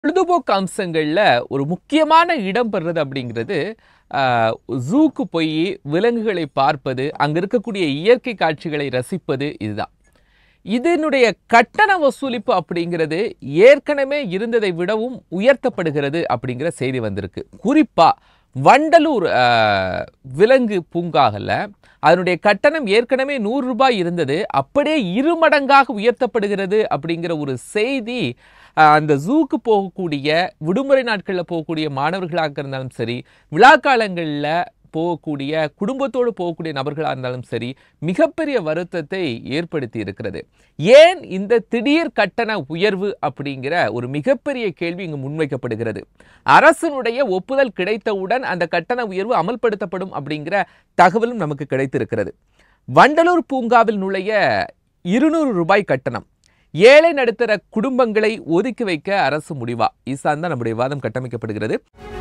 பொழுதுபோக்கு அம்சங்கள்ல ஒரு முக்கியமான இடம் பெறுறது அப்படிங்கிறது ஆஹ், ஜூக்கு போய் விலங்குகளை பார்ப்பது அங்க இருக்கக்கூடிய இயற்கை காட்சிகளை ரசிப்பது இதுதான் இதனுடைய கட்டண வசூலிப்பு அப்படிங்கிறது ஏற்கனவே இருந்ததை விடவும் உயர்த்தப்படுகிறது அப்படிங்கிற செய்தி வந்திருக்கு குறிப்பா வண்டலூர் ஆஹ், விலங்கு பூங்காகல அதனுடைய கட்டணம் ஏற்கனவே நூறு ரூபாய் இருந்தது அப்படியே இருமடங்காக உயர்த்தப்படுகிறது அப்படிங்கிற ஒரு செய்தி ஆஹ், அந்த ஜூக்கு போகக்கூடிய விடுமுறை நாட்களில் போகக்கூடிய மாணவர்களாக இருந்தாலும் சரி விழா காலங்களில் போகக்கூடிய குடும்பத்தோடு போகக்கூடிய நபர்களாக இருந்தாலும் சரி மிகப்பெரிய வருத்தத்தை ஏற்படுத்தி இருக்கிறது ஏன் இந்த திடீர் கட்டண உயர்வு அப்படிங்கிற ஒரு மிகப்பெரிய கேள்வி இங்கு முன்வைக்கப்படுகிறது அரசினுடைய ஒப்புதல் கிடைத்தவுடன் அந்த கட்டண உயர்வு அமல்படுத்தப்படும் அப்படிங்கிற தகவலும் நமக்கு கிடைத்திருக்கிறது வண்டலூர் பூங்காவில் நுழைய இருநூறு ரூபாய் கட்டணம் ஏழை நடுத்தர குடும்பங்களை ஒதுக்கி வைக்க அரசு முடிவா இசான் தான் நம்முடைய வாதம் கட்டமைக்கப்படுகிறது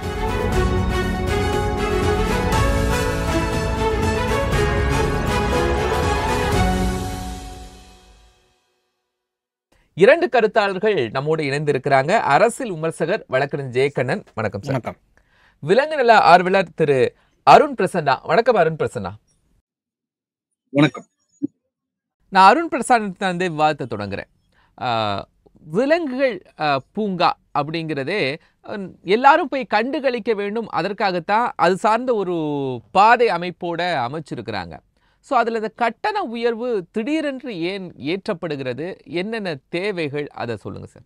இரண்டு கருத்தாளர்கள் நம்மோடு இணைந்திருக்கிறாங்க அரசியல் விமர்சகர் வழக்கறிஞர் ஜெயக்கண்ணன் வணக்கம் சார் வணக்கம் விலங்கு நல ஆர்வலர் திரு அருண் பிரசன்னா வணக்கம் அருண் பிரசன்னா வணக்கம் நான் அருண் பிரசாத் வந்து விவாதத்தை தொடங்குறேன் ஆஹ், விலங்குகள் ஆஹ், பூங்கா அப்படிங்கிறதே ஹம், எல்லாரும் போய் கண்டு களிக்க வேண்டும் அதற்காகத்தான் அது சார்ந்த ஒரு பாதை அமைப்போட அமைச்சிருக்கிறாங்க ஸோ அதில் இந்த கட்டண உயர்வு திடீரென்று ஏன் ஏற்றப்படுகிறது என்னென்ன தேவைகள் அதை சொல்லுங்க சார்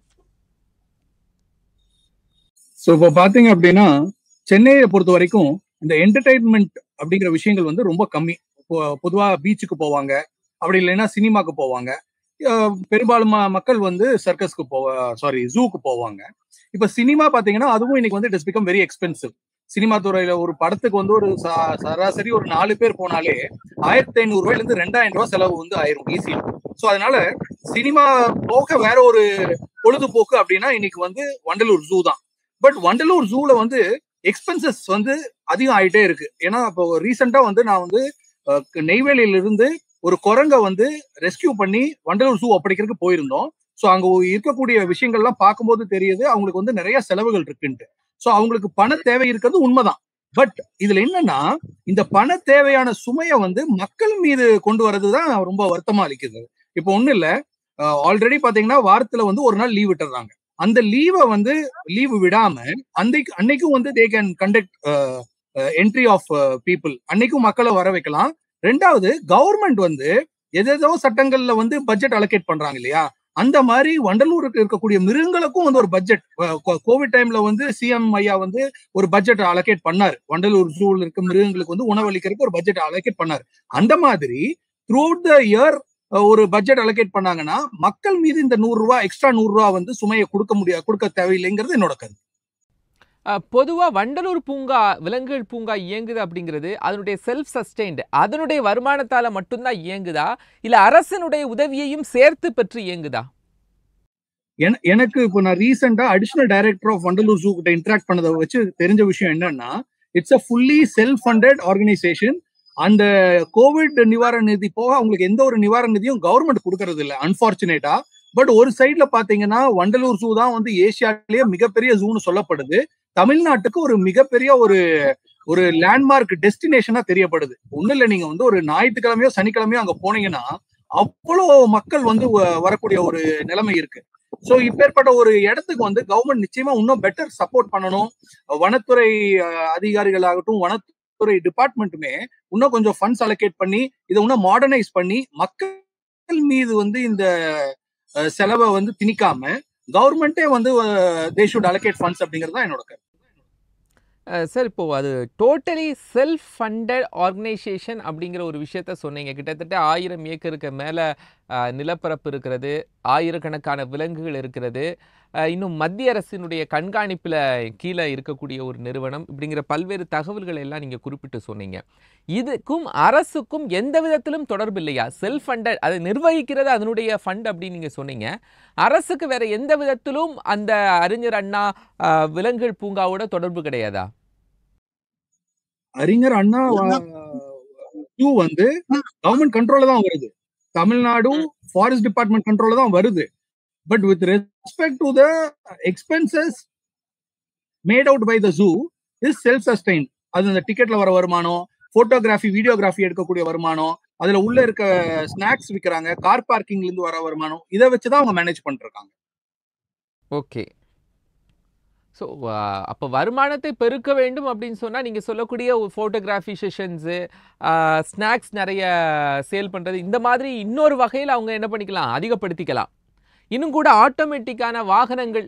சோ இப்போ பாத்தீங்க அப்படின்னா சென்னையை பொறுத்த வரைக்கும் இந்த என்டர்டைன்மெண்ட் அப்படிங்கிற விஷயங்கள் வந்து ரொம்ப கம்மி இப்போ பொதுவா பீச்சுக்கு போவாங்க அப்படி இல்லைன்னா சினிமாக்கு போவாங்க அஹ் பெரும்பாலும் ம- மக்கள் வந்து சர்க்கஸ்க்கு போவ சாரி ஜூக்கு போவாங்க இப்ப சினிமா பாத்தீங்கன்னா அதுவும் இன்னைக்கு வந்து it's become very expensive cinema துறையில ஒரு படத்துக்கு வந்து ஒரு சா- சராசரி ஒரு நாலு பேர் போனாலே ஆயிரத்தி ஐநூறு ரூபாயில இருந்து ரெண்டாயிரம் ரூபாய் செலவு வந்து ஆயிரும் ஈஸியா சோ அதனால சினிமா போக வேற ஒரு பொழுதுபோக்கு அப்படின்னா இன்னைக்கு வந்து வண்டலூர் ஜூ தான் பட் வண்டலூர் ஜூல வந்து எக்ஸ்பென்சஸ் வந்து அதிகம் ஆயிட்டே இருக்கு ஏன்னா இப்போ ரீசெண்டா வந்து நான் வந்து அஹ், நெய்வேலியில இருந்து ஒரு குரங்க வந்து ரெஸ்கியூ பண்ணி வண்டலூர் ஜூ ஒப்படைக்கிறதுக்கு போயிருந்தோம் ஸோ அங்க இருக்கக்கூடிய விஷயங்கள்லாம் பார்க்கும்போது தெரியுது அவங்களுக்கு வந்து நிறைய செலவுகள் இருக்குன்ட்டு ஸோ அவங்களுக்கு பண தேவை இருக்கிறது உண்மைதான் பட் இதுல என்னன்னா இந்த பண தேவையான சுமையை வந்து மக்கள் மீது கொண்டு வர்றதுதான் ரொம்ப வருத்தமா அளிக்குது இப்போ ஒண்ணும் இல்ல ஆல்ரெடி பாத்தீங்கன்னா வாரத்துல வந்து ஒரு நாள் லீவ் விட்டுறாங்க அந்த லீவை வந்து லீவு விடாம அன்னைக்கு அன்னைக்கும் வந்து they can conduct entry of people அன்னைக்கும் மக்களை வர வைக்கலாம் ரெண்டாவது கவர்மெண்ட் வந்து எதேதோ சட்டங்கள்ல வந்து பட்ஜெட் அலோகேட் பண்றாங்க இல்லையா அந்த மாதிரி வண்டலூருக்கு இருக்கக்கூடிய மிருகங்களுக்கும் வந்து ஒரு பட்ஜெட் கோவிட் டைம்ல வந்து சிஎம் ஐயா வந்து ஒரு பட்ஜெட் அலோகேட் பண்ணாரு வண்டலூர் ஜூல இருக்க மிருகங்களுக்கு வந்து உணவளிக்கிறதுக்கு ஒரு பட்ஜெட் அலோகேட் பண்ணாரு அந்த மாதிரி த்ரூ அவுட் த இயர் ஒரு பட்ஜெட் அலோகேட் பண்ணாங்கன்னா மக்கள் மீது இந்த நூறு ரூபாய் எக்ஸ்ட்ரா நூறு ரூபாய் வந்து சுமையை கொடுக்க முடியாது கொடுக்க தேவையில்லைங்கிறது என்னோட கருத்து பொதுவாக வண்டலூர் பூங்கா விலங்குகள் பூங்கா இயங்குது அப்படிங்கிறது அதனுடைய செல்ஃப் சஸ்டெயின்டு அதனுடைய வருமானத்தால் மட்டும்தான் இயங்குதா இல்லை அரசனுடைய உதவியையும் சேர்த்து பெற்று இயங்குதா என- எனக்கு இப்போ நான் ரீசெண்டா additional director of Vandalur zoo கிட்ட இன்டராக்ட் பண்ணதை வச்சு தெரிஞ்ச விஷயம் என்னன்னா it's a fully self funded organization அந்த கோவிட் நிவாரண நிதி போக அவங்களுக்கு எந்த ஒரு நிவாரண நிதியும் கவர்மெண்ட் கொடுக்கறது இல்ல அன்பார்ச்சுனேட்டா பட் ஒரு சைட்ல பாத்தீங்கன்னா வண்டலூர் ஜூ தான் வந்து ஏசியாலேயே மிகப்பெரிய ஜூன்னு சொல்லப்படுது தமிழ்நாட்டுக்கு ஒரு மிகப்பெரிய ஒரு ஒரு லேண்ட்மார்க் டெஸ்டினேஷனா தெரியப்படுது ஒண்ணு இல்ல நீங்க வந்து ஒரு ஞாயிற்றுக்கிழமையோ சனிக்கிழமையோ அங்க போனீங்கன்னா அவ்வளோ மக்கள் வந்து வ- வரக்கூடிய ஒரு நிலைமை இருக்கு சோ இப்பேற்பட்ட ஒரு இடத்துக்கு வந்து கவர்மெண்ட் நிச்சயமா இன்னும் பெட்டர் சப்போர்ட் பண்ணணும் வனத்துறை அஹ், அதிகாரிகளாகட்டும் வனத்துறை டிபார்ட்மெண்ட்டுமே இன்னும் கொஞ்சம் ஃபண்ட்ஸ் அலோகேட் பண்ணி இதை இன்னும் மாடர்னைஸ் பண்ணி மக்கள் மீது வந்து இந்த அஹ், செலவை வந்து திணிக்காம கவர்மெண்டே வந்து தே ஷுட் அலோகேட் ஃபண்ட்ஸ் அப்படிங்கிறது தான் என்னோட கருத்து அஹ் சார் இப்போ அது டோட்டலி செல்ஃப் ஃபண்டட் ஆர்கனைசேஷன் அப்படிங்கிற ஒரு விஷயத்த சொன்னீங்க கிட்டத்தட்ட ஆயிரம் ஏக்கருக்கு மேலே நிலப்பரப்பு இருக்கிறது ஆயிரக்கணக்கான விலங்குகள் இருக்கிறது அஹ் இன்னும் மத்திய அரசினுடைய கண்காணிப்பில் கீழே இருக்கக்கூடிய ஒரு நிறுவனம் இப்படிங்கிற பல்வேறு தகவல்களை எல்லாம் நீங்கள் குறிப்பிட்டு சொன்னீங்க இதுக்கும் அரசுக்கும் எந்த விதத்திலும் தொடர்பு இல்லையா செல்ஃப் ஃபண்டட் அதை நிர்வகிக்கிறது அதனுடைய ஃபண்ட் அப்படின்னு நீங்கள் சொன்னீங்க அரசுக்கு வேற எந்த விதத்திலும் அந்த அறிஞர் அண்ணா அஹ், விலங்குகள் பூங்காவோட தொடர்பு கிடையாதா அறிஞர் அண்ணா டூ வந்து கவர்மெண்ட் கண்ட்ரோல்ல தான் வருது தமிழ்நாடும் ஃபாரஸ்ட் டிபார்ட்மெண்ட் கண்ட்ரோல்ல தான் வருது but with respect to the expenses made out by the zoo is self sustain அது அந்த டிக்கெட்ல வர வருமானம் போட்டோகிராஃபி வீடியோகிராஃபி எடுக்கக்கூடிய வருமானம் அதுல உள்ள இருக்க ஸ்நாக்ஸ் விற்கிறாங்க கார் பார்க்கிங்ல இருந்து வர வருமானம் இதை வச்சுதான் அவங்க மேனேஜ் பண்ணிருக்காங்க ஓகே ஸோ அப்போ வருமானத்தை பெருக்க வேண்டும் அப்படின்னு சொன்னால் நீங்கள் சொல்லக்கூடிய ஃபோட்டோகிராஃபி செஷன்ஸு ஸ்நாக்ஸ் நிறைய சேல் பண்ணுறது இந்த மாதிரி இன்னொரு வகையில் அவங்க என்ன பண்ணிக்கலாம் அதிகப்படுத்திக்கலாம் இன்னும் கூட ஆட்டோமேட்டிக்கான வாகனங்கள்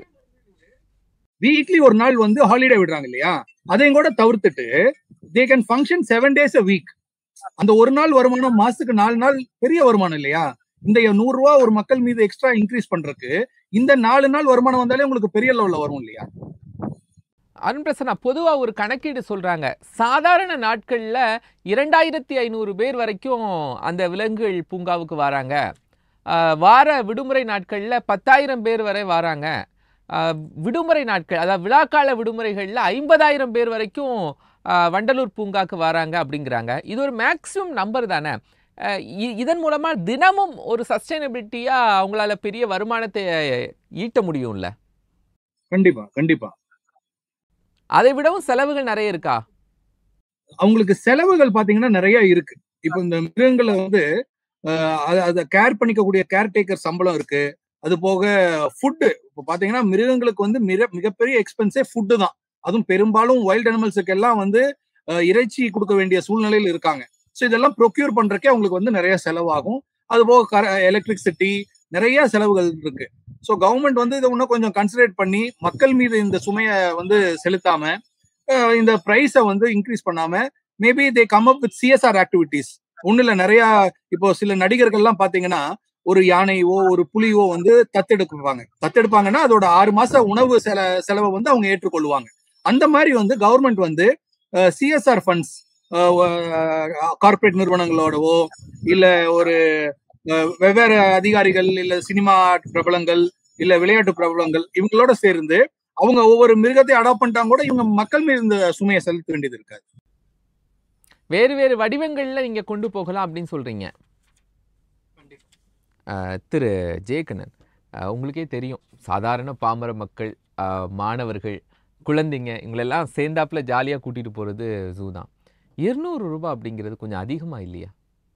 வீக்லி ஒரு நாள் வந்து ஹாலிடே விடுறாங்க இல்லையா அதையும் கூட தவிர்த்துட்டு they can function seven days a week அந்த ஒரு நாள் வருமானம் மாசத்துக்கு நாலு நாள் பெரிய வருமானம் இல்லையா இந்த நூறு ரூபா ஒரு மக்கள் மீது எக்ஸ்ட்ரா இன்க்ரீஸ் பண்றதுக்கு இந்த நாலு நாள் வருமானம் வந்தாலே உங்களுக்கு பெரிய லெவல்ல வரும் இல்லையா அருண் பிரசன்னா பொதுவாக ஒரு கணக்கீடு சொல்கிறாங்க சாதாரண நாட்களில் இரண்டாயிரத்தி ஐநூறு பேர் வரைக்கும் அந்த விலங்குகள் பூங்காவுக்கு வராங்க ஆஹ் வார விடுமுறை நாட்களில் பத்தாயிரம் பேர் வரை வராங்க ஆஹ் விடுமுறை நாட்கள் அதாவது விழாக்கால விடுமுறைகளில் ஐம்பதாயிரம் பேர் வரைக்கும் ஆஹ் வண்டலூர் பூங்காக்கு வராங்க அப்படிங்கிறாங்க இது ஒரு மேக்ஸிமம் நம்பர் தானே ஆஹ் இ- இதன் மூலமாக தினமும் ஒரு சஸ்டைனபிலிட்டியாக அவங்களால பெரிய வருமானத்தை ஈட்ட முடியும்ல கண்டிப்பா கண்டிப்பா அதை விடவும் செலவுகள் நிறைய இருக்கா அவங்களுக்கு செலவுகள் பாத்தீங்கன்னா நிறைய இருக்கு இப்போ இந்த மிருகங்களை வந்து அஹ், அத- அதை கேர் பண்ணிக்கக்கூடிய கேர்டேக்கர் சம்பளம் இருக்கு அது போக ஃபுட்டு இப்போ பாத்தீங்கன்னா மிருகங்களுக்கு வந்து மிக மிகப்பெரிய எக்ஸ்பென்ஸே ஃபுட்டு தான் அதுவும் பெரும்பாலும் வைல்ட் அனிமல்ஸுக்கு எல்லாம் வந்து அஹ், இறைச்சி கொடுக்க வேண்டிய சூழ்நிலையில் இருக்காங்க ஸோ இதெல்லாம் ப்ரொக்யூர் பண்றதுக்கே அவங்களுக்கு வந்து நிறைய செலவாகும் அது போக எலக்ட்ரிசிட்டி நிறைய செலவுகள் இருக்கு ஸோ கவர்மெண்ட் வந்து இதை இன்னும் கொஞ்சம் கன்சிடரேட் பண்ணி மக்கள் மீது இந்த சுமையை வந்து செலுத்தாம அஹ், இந்த ப்ரைஸை வந்து இன்க்ரீஸ் பண்ணாம maybe they come up with CSR activities ஒண்ணு இல்ல நிறைய இப்போ சில நடிகர்கள்லாம் பாத்தீங்கன்னா ஒரு யானையோ ஒரு புலியோ வந்து தத்தெடுப்பாங்க தத்தெடுப்பாங்கன்னா அதோட ஆறு மாச உணவு செல செலவை வந்து அவங்க ஏற்றுக்கொள்வாங்க அந்த மாதிரி வந்து கவர்மெண்ட் வந்து சிஎஸ்ஆர் ஃபண்ட்ஸ் கார்ப்பரேட் நிறுவனங்களோடவோ இல்ல ஒரு அஹ், வெவ்வேறு அதிகாரிகள் இல்ல சினிமா பிரபலங்கள் இல்ல விளையாட்டு பிரபலங்கள் இவங்களோட சேர்ந்து அவங்க ஒவ்வொரு மிருகத்தை அடாப்ட் பண்ணிட்டாங்க கூட இவங்க மக்கள் மீது இந்த சுமையை செலுத்த வேண்டியது இருக்காது வேறு வேறு வடிவங்களில் நீங்கள் கொண்டு போகலாம் அப்படின்னு சொல்கிறீங்க திரு ஜெயக்கண்ணன் அஹ், உங்களுக்கே தெரியும் சாதாரண பாமர மக்கள் அஹ், மாணவர்கள் குழந்தைங்க இவங்களெல்லாம் சேர்ந்தாப்புல ஜாலியாக கூட்டிகிட்டு போகிறது ஜூ தான் இருநூறு ரூபாய் அப்படிங்கிறது கொஞ்சம் அதிகமாக இல்லையா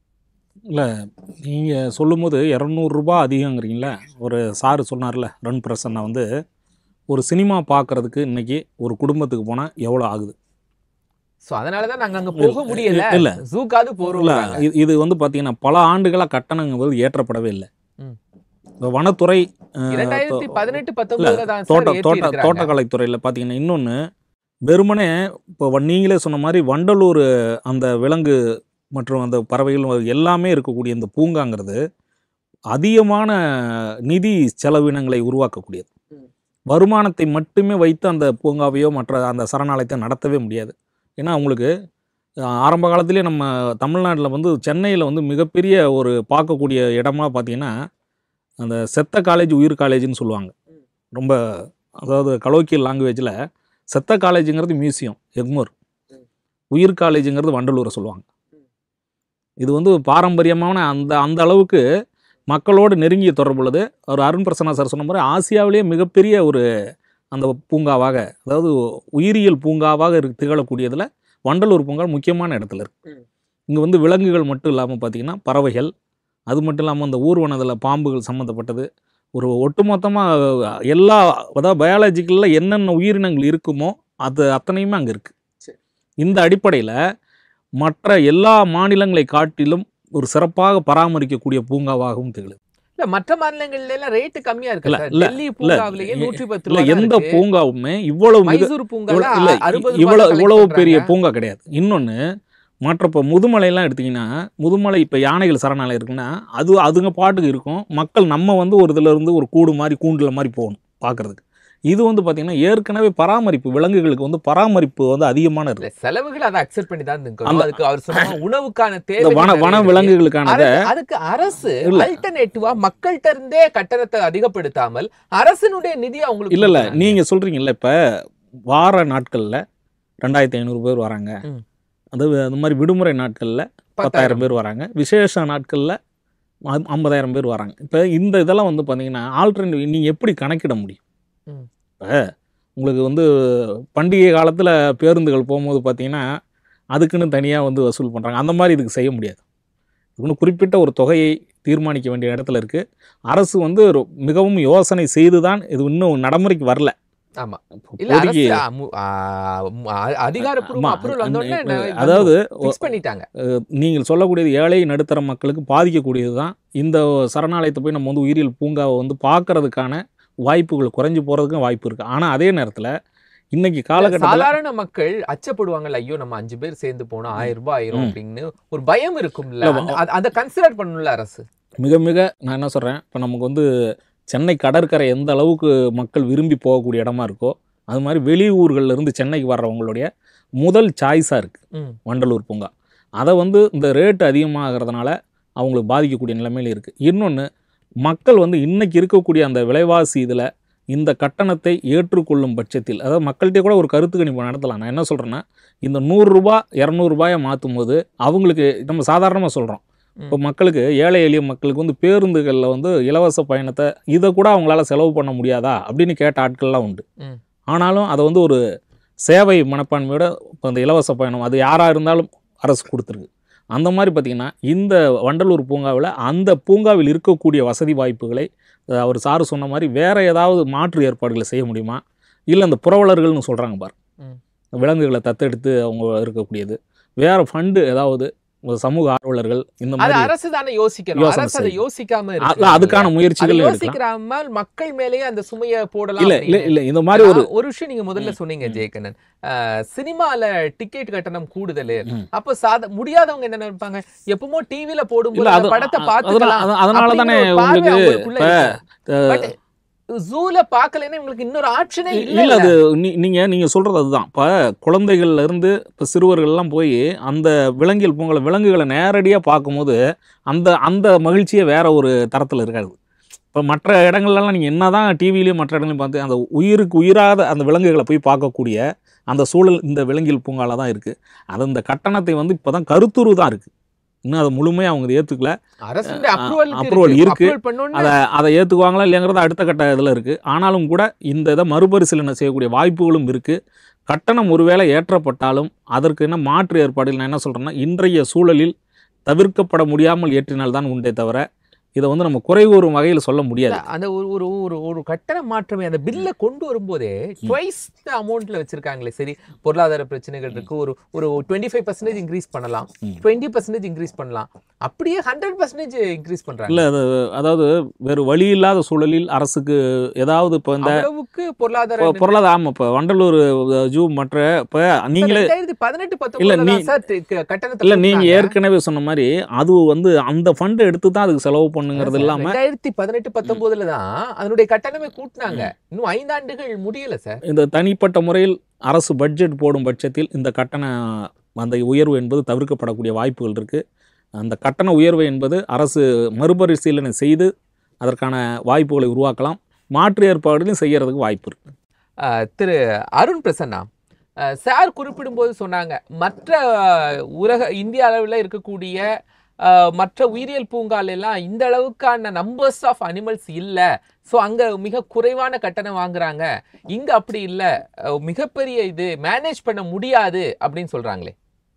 நீங்கள் சொல்லும்போது இரநூறுபா அதிகங்கிறீங்களே ஒரு சாரு சொன்னார்ல ரன் பிரசன்னா வந்து ஒரு சினிமா பார்க்கறதுக்கு இன்னைக்கு ஒரு குடும்பத்துக்கு போனால் எவ்வளோ ஆகுது ஸோ அதனால தான் நாங்கள் அங்கே போக முடியல இல்ல. ஜூக்காவது இல்லை போகிறோம் இது இது வந்து பார்த்தீங்கன்னா பல ஆண்டுகளாக கட்டணங்கள் ஏற்றப்படவே இல்லை ம். இப்போ வனத்துறை அஹ், இரண்டாயிரத்தி தோ- பதினெட்டு பத்தொன்பதுல தான் தோட்ட சார் தோட்ட ஏற்றி தோட்டக்கலைத்துறையில் பார்த்தீங்கன்னா இன்னொன்று வெறுமனே இப்போ வ- நீங்களே சொன்ன மாதிரி வண்டலூர் அந்த விலங்கு மற்றும் அந்த பறவைகள் எல்லாமே இருக்கக்கூடிய இந்த பூங்காங்கிறது அதிகமான நிதி செலவினங்களை உருவாக்கக்கூடியது ம். வருமானத்தை மட்டுமே வைத்து அந்த பூங்காவையோ மற்ற அந்த சரணாலயத்தை நடத்தவே முடியாது ஏன்னா அவங்களுக்கு அஹ், ஆரம்ப காலத்திலே நம்ம தமிழ்நாட்டில் வந்து சென்னையில் வந்து மிகப்பெரிய ஒரு பார்க்கக்கூடிய இடமா பார்த்தீங்கன்னா அந்த செத்த காலேஜ் உயிர் காலேஜ்னு சொல்லுவாங்க ம். ரொம்ப அதாவது கலோக்கியல் லாங்குவேஜில் செத்த காலேஜுங்கிறது மியூசியம் எக்மோர் ம். உயிர் காலேஜுங்கிறது வண்டலூரை சொல்லுவாங்க ம். இது வந்து பாரம்பரியமான அந்த அந்த அளவுக்கு மக்களோடு நெருங்கிய தொடர்புள்ளது அவர் அருண் பிரசன்னா சார் சொன்ன மாதிரி ஆசியாவிலேயே மிகப்பெரிய ஒரு அந்த பூங்காவாக அதாவது உயிரியல் பூங்காவாக இரு திகழக்கூடியதில் வண்டலூர் பூங்கா முக்கியமான இடத்துல இருக்கு ம். இங்கே வந்து விலங்குகள் மட்டும் இல்லாமல் பார்த்தீங்கன்னா பறவைகள் அது மட்டும் இல்லாமல் அந்த ஊர்வனத்தில் பாம்புகள் சம்மந்தப்பட்டது ஒரு ஒட்டுமொத்தமாக எல்லா அதாவது பயாலஜிக்கலில் என்னென்ன உயிரினங்கள் இருக்குமோ அது அத்தனையுமே அங்கே இருக்குது சரி. இந்த அடிப்படையில் மற்ற எல்லா மாநிலங்களை காட்டிலும் ஒரு சிறப்பாக பராமரிக்கக்கூடிய பூங்காவாகவும் திகழுது இல்ல மற்ற மாநிலங்கள்ல எல்லாம் ரேட் கம்மியா இருக்கு இல்ல, சார் இல்ல, டெல்லி பூங்காவிலேயே இல்ல, நூற்றி பத்து இல்லை ரூபா எந்த இருக்கு பூங்காவுமே இவ்வளவு மிக மைசூர் பூங்கால இவ்வளவு- இல்ல, அறுபது இவ்வளவு இவ்வளவு பெரிய பூங்கா கிடையாது இன்னொன்று மற்ற இப்போ முதுமலையெல்லாம் எடுத்தீங்கன்னா முதுமலை இப்போ யானைகள் சரணாலயம் இருக்குன்னா அது அதுங்க பாட்டுக்கு இருக்கும் மக்கள் நம்ம வந்து ஒரு இதுல இருந்து ஒரு கூடு மாதிரி கூண்டுல மாதிரி போகணும் பார்க்கறதுக்கு இது வந்து பார்த்தீங்கன்னா ஏற்கனவே பராமரிப்பு விலங்குகளுக்கு வந்து பராமரிப்பு வந்து அதிகமான இல்ல இருக்கு செலவுகள் அதை அக்செப்ட் பண்ணி தான் இருக்கணும் அந்த- அதுக்கு அவர் சொன்ன உணவுக்கான இந்த தேவை வன வன விலங்குகளுக்கானதை அதுக்கு அரசு இல்ல. அல்டர்னேட்டிவா மக்கள்கிட்ட இருந்தே கட்டணத்தை அதிகப்படுத்தாமல் அரசினுடைய நிதி அவங்களுக்கு இல்ல இல்ல கொடுக்கறாங்க. நீங்க சொல்றீங்கல்ல இப்ப வார நாட்கள்ல ரெண்டாயிரத்தி ஐநூறு பேர் வராங்க ம். அது அந்த மாதிரி விடுமுறை நாட்கள்ல பத்தாயிரம் பேர் வராங்க விசேஷ நாட்கள்ல ஐம்- ஐம்பதாயிரம் பேர் வராங்க இப்போ இந்த இதெல்லாம் வந்து பார்த்தீங்கன்னா ஆல்டர்னேட்டிவ் நீங்கள் எப்படி கணக்கிட முடியும் ம். இப்போ உங்களுக்கு வந்து பண்டிகை காலத்தில் பேருந்துகள் போகும்போது பார்த்தீங்கன்னா அதுக்குன்னு தனியாக வந்து வசூல் பண்ணுறாங்க அந்த மாதிரி இதுக்கு செய்ய முடியாது இதுக்குன்னு குறிப்பிட்ட ஒரு தொகையை தீர்மானிக்க வேண்டிய இடத்துல இருக்குது அரசு வந்து ஒரு மிகவும் யோசனை செய்து தான் இது இன்னும் நடைமுறைக்கு வரல ஆமா இப்போ இல்ல இப்போதைக்கு அரசு அ, மு- ஆ, மு- அ- அதிகாரப்பூர்வ ஆமா, அப்ரூவல் வந்தோடனே அதாவது ஃபிக்ஸ் பண்ணிட்டாங்க நீங்கள் சொல்லக்கூடியது ஏழை நடுத்தர மக்களுக்கு பாதிக்கக்கூடியது தான் இந்த சரணாலயத்தை போய் நம்ம வந்து உயிரியல் பூங்காவை வந்து பார்க்கறதுக்கான வாய்ப்புகள் குறைஞ்சு போகிறதுக்கும் வாய்ப்பு இருக்குது ஆனால் அதே நேரத்தில் இன்னைக்கு காலகட்டத்தில் சாதாரண மக்கள் அச்சப்படுவாங்கல்ல ஐயோ நம்ம அஞ்சு பேர் சேர்ந்து போனா ஆயிரம் ரூபாய் ஆயிரும் ம். அப்படின்னு ஒரு பயம் இருக்கும்ல இல்ல, அந்த- அத- அதை கன்சிடர் பண்ணணும்ல அரசு மிக மிக நான் என்ன சொல்கிறேன் இப்போ நமக்கு வந்து சென்னை கடற்கரை எந்த அளவுக்கு மக்கள் விரும்பி போகக்கூடிய இடமா இருக்கோ அது மாதிரி வெளியூர்கள்ல இருந்து சென்னைக்கு வர்றவங்களுடைய முதல் சாய்ஸாக இருக்குது ம். வண்டலூர் பூங்கா அதை வந்து இந்த ரேட்டு அதிகமாகிறதுனால அவங்களுக்கு பாதிக்கக்கூடிய நிலைமையில் இருக்குது இன்னொன்று மக்கள் வந்து இன்னைக்கு இருக்கக்கூடிய அந்த விலைவாசி இதில் இந்த கட்டணத்தை ஏற்றுக்கொள்ளும் பட்சத்தில் அதாவது மக்கள்கிட்ட கூட ஒரு கருத்து கணிப்பு நடத்தலாம் நான் என்ன சொல்கிறேன்னா இந்த நூறுரூபா இரநூறுபாயை மாற்றும் போது அவங்களுக்கு நம்ம சாதாரணமாக சொல்கிறோம் இப்போ மக்களுக்கு ஏழை எளிய மக்களுக்கு வந்து பேருந்துகளில் வந்து இலவச பயணத்தை இதை கூட அவங்களால செலவு பண்ண முடியாதா அப்படின்னு கேட்ட ஆட்கள்லாம் உண்டு ம். ஆனாலும் அதை வந்து ஒரு சேவை மனப்பான்மையோட இப்போ அந்த இலவச பயணம் அது யாராக இருந்தாலும் அரசு கொடுத்துருக்கு அந்த மாதிரி பார்த்திங்கன்னா இந்த வண்டலூர் பூங்காவில் அந்த பூங்காவில் இருக்கக்கூடிய வசதி வாய்ப்புகளை அஹ், அவர் சாரு சொன்ன மாதிரி வேறு ஏதாவது மாற்று ஏற்பாடுகளை செய்ய முடியுமா இல்லை இந்த புரவலர்கள்னு சொல்கிறாங்க பார் ம். விலங்குகளை தத்தெடுத்து அவங்க இருக்கக்கூடியது வேறு ஃபண்டு ஏதாவது ஒரு சமூக ஆர்வலர்கள் இந்த அது மாதிரி அரசு தானே யோசிக்கணும் யோசனை அரசு அதை செய்யும். யோசிக்காம அ- இருக்கு அதுக்கான அதை முயற்சிகள் எடுக்கலாம் யோசிக்கிறாமல் மக்கள் மேலேயே அந்த சுமையை போடலாம் இல்ல இல்ல அப்படின்னு. இல்ல இந்த மாதிரி ஒரு ஆனா, ஒரு விஷயம் நீங்க முதல்ல சொன்னீங்க ம். ஜெயக்கண்ணன் அஹ், சினிமால டிக்கெட் கட்டணம் கூடுதல் ம். அப்ப சாத முடியாதவங்க என்ன நினைப்பாங்க எப்பவுமோ டிவில போடும்போது இல்ல அந்த அது படத்தை அ- பார்த்துக்கலாம் அதனால அதனால தானே அப்படிங்கிற ஒரு பார்வை உங்களுக்கு அவங்களுக்குள்ள இப்ப இருக்கும். But ஜூல பார்க்கலைன்னா உங்களுக்கு இன்னொரு ஆப்ஷனே இல்ல இல்ல அது நீ- நீங்க நீங்க சொல்றது அதுதான் இப்ப குழந்தைகள்ல இருந்து இப்ப சிறுவர்கள் எல்லாம் போய் அந்த விலங்கியல் பூங்கல விலங்குகளை நேரடியா பார்க்கும்போது அந்த அந்த மகிழ்ச்சியே வேற ஒரு தரத்துல இருக்காது இப்போ மற்ற இடங்கள்லாம் நீங்கள் என்ன தான் டிவிலையும் மற்ற இடங்களையும் பார்த்து அந்த உயிருக்கு உயிராத அந்த விலங்குகளை போய் பார்க்கக்கூடிய அந்த சூழல் இந்த விலங்கியல் பூங்கால தான் இருக்குது அது இந்த கட்டணத்தை வந்து இப்போ தான் கருத்துரு தான் இருக்குது இன்னும் அதை முழுமையாக அவங்க ஏற்றுக்கல அரசு அஹ், அப்ரூவல் approval இருக்கு. அப்ரூவல் பண்ணோன்னு அதை அதை ஏற்றுக்குவாங்களா இல்லைங்கிறது அடுத்த கட்ட இதில் இருக்குது ஆனாலும் கூட இந்த இதை மறுபரிசீலனை செய்யக்கூடிய வாய்ப்புகளும் இருக்குது கட்டணம் ஒருவேளை ஏற்றப்பட்டாலும் அதற்கு என்ன மாற்று ஏற்பாடுகள் நான் என்ன சொல்கிறேன்னா இன்றைய சூழலில் தவிர்க்கப்பட முடியாமல் ஏற்றினால்தான் உண்டே தவிர இதை வந்து நம்ம குறை கூறும் வகையில் சொல்ல முடியாது அந்த ஒரு ஒரு ஒரு ஒரு கட்டண மாற்றமே அந்த பில்ல கொண்டு வரும்போதே ட்வைஸ் அமௌண்ட்ல வச்சிருக்காங்களே சரி பொருளாதார பிரச்சனைகள் இருக்கு ஒரு ஒரு டுவெண்ட்டி ஃபைவ் பர்சன்டேஜ் இன்க்ரீஸ் பண்ணலாம் ம். டுவெண்ட்டி பர்சன்டேஜ் இன்க்ரீஸ் பண்ணலாம் அப்படியே ஹண்ட்ரட் பர்சன்டேஜ் இன்க்ரீஸ் பண்றாங்க இல்லை அது அதாவது வேறு வழி இல்லாத சூழலில் அரசுக்கு ஏதாவது இப்போ இந்த அளவுக்கு பொருளாதார பொ- பொருளாதார ஆமாம் இப்போ வண்டலூர் ஜூ மற்ற இப்போ நீங்களே ரெண்டாயிரத்தி பதினெட்டு இல்ல, பத்தொன்பதுல நீ- சார் தி- க- கட்டணத்தை இல்லை நீங்கள் கூட்டுனாங்க. ஏற்கனவே சொன்ன மாதிரி அது வந்து அந்த ஃபண்டை எடுத்து தான் அதுக்கு செலவு பண்ணுங்கிறது சார், இல்லாமல் ரெண்டாயிரத்தி பதினெட்டு பத்தொன்பதுல தான் அதனுடைய கட்டணமே கூட்டினாங்க இன்னும் ஐந்தாண்டுகள் முடியல சார் இந்த தனிப்பட்ட முறையில் அரசு பட்ஜெட் போடும் பட்சத்தில் இந்த கட்டண அந்த உயர்வு என்பது தவிர்க்கப்படக்கூடிய வாய்ப்புகள் இருக்குது அந்த கட்டண உயர்வு என்பது அரசு மறுபரிசீலனை செய்து அதற்கான வாய்ப்புகளை உருவாக்கலாம் மாற்று ஏற்பாடுகளையும் செய்யறதுக்கு வாய்ப்பு இருக்கு அஹ், திரு அருண் பிரசன்னா அஹ், சார் குறிப்பிடும்போது சொன்னாங்க மற்ற அஹ், உலக இந்திய அளவில் இருக்கக்கூடிய அஹ், மற்ற உயிரியல் பூங்கால எல்லாம் இந்த அளவுக்கான நம்பர்ஸ் ஆஃப் அனிமல்ஸ் இல்லை ஸோ அங்க மிக குறைவான கட்டணம் வாங்குறாங்க இங்க அப்படி இல்லை மிகப்பெரிய இது மேனேஜ் பண்ண முடியாது அப்படின்னு சொல்றாங்களே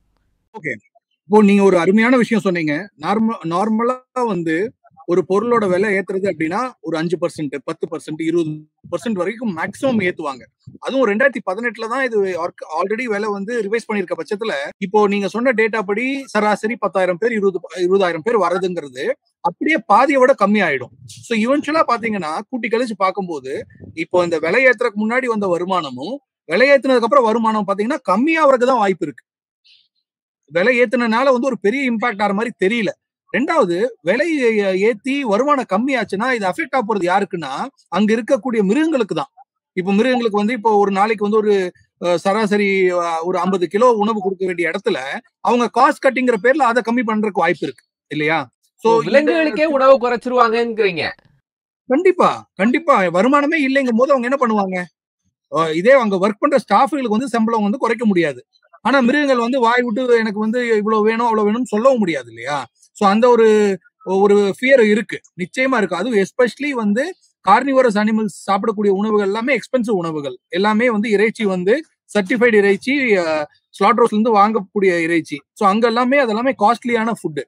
இப்போ நீங்க ஒரு அருமையான விஷயம் சொன்னீங்க நார்ம நார்மலா வந்து ஒரு பொருளோட விலை ஏத்துறது அப்படின்னா ஒரு அஞ்சு பர்சன்ட் பத்து பர்சன்ட் இருபது பர்சன்ட் வரைக்கும் மேக்ஸிமம் ஏத்துவாங்க அதுவும் ரெண்டாயிரத்தி பதினெட்டுல தான் இது ஆல்ரெடி விலை வந்து ரிவைஸ் பண்ணிருக்க பட்சத்துல இப்போ நீங்க சொன்ன டேட்டா படி சராசரி பத்தாயிரம் பேர் இருபது இருபதாயிரம் பேர் வரதுங்கிறது அப்படியே பாதியை விட கம்மி ஆயிடும் ஸோ இவென்ச்சுவலா பாத்தீங்கன்னா கூட்டி கழிச்சு பார்க்கும்போது இப்போ இந்த விலை ஏத்துறதுக்கு முன்னாடி வந்த வருமானமும் விலை ஏத்துனதுக்கு அப்புறம் வருமானம் பாத்தீங்கன்னா கம்மியாகிறதுக்கு தான் வாய்ப்பு இருக்கு விலை ஏத்துனனால வந்து ஒரு பெரிய இம்பாக்ட் ஆகிற மாதிரி தெரியல ரெண்டாவது விலை ஏ- ஏத்தி வருமானம் கம்மியாச்சுன்னா இது அஃபெக்ட் ஆக போறது யாருக்குன்னா அங்க இருக்கக்கூடிய மிருகங்களுக்கு தான் இப்போ மிருகங்களுக்கு வந்து இப்போ ஒரு நாளைக்கு வந்து ஒரு அஹ், சராசரி அஹ், ஒரு ஐம்பது கிலோ உணவு கொடுக்க வேண்டிய இடத்துல அவங்க காஸ்ட் கட்டிங்கிற பேர்ல அதை கம்மி பண்றதுக்கு வாய்ப்பு இருக்கு இல்லையா சோ விலங்குகளுக்கே உணவு குறைச்சிருவாங்கங்கிறீங்க கண்டிப்பா கண்டிப்பா வருமானமே இல்லைங்கும் போது அவங்க என்ன பண்ணுவாங்க அஹ் இதே அங்க ஒர்க் பண்ற ஸ்டாஃப்களுக்கு வந்து சம்பளம் வந்து குறைக்க முடியாது ஆனா மிருகங்கள் வந்து வாய் விட்டு எனக்கு வந்து இவ்வளவு வேணும் அவ்வளவு வேணும்னு சொல்லவும் முடியாது இல்லையா சோ அந்த ஒரு ஒரு ஃபியர் இருக்கு நிச்சயமா இருக்கு அதுவும் எஸ்பெஷலி வந்து கார்னிவரஸ் அனிமல்ஸ் சாப்பிடக்கூடிய உணவுகள் எல்லாமே எக்ஸ்பென்சிவ் உணவுகள் எல்லாமே வந்து இறைச்சி வந்து சர்டிஃபைடு இறைச்சி ஸ்லாட் ரோஸ்ல இருந்து வாங்கக்கூடிய இறைச்சி ஸோ அங்க எல்லாமே அது எல்லாமே காஸ்ட்லியான ஃபுட்டு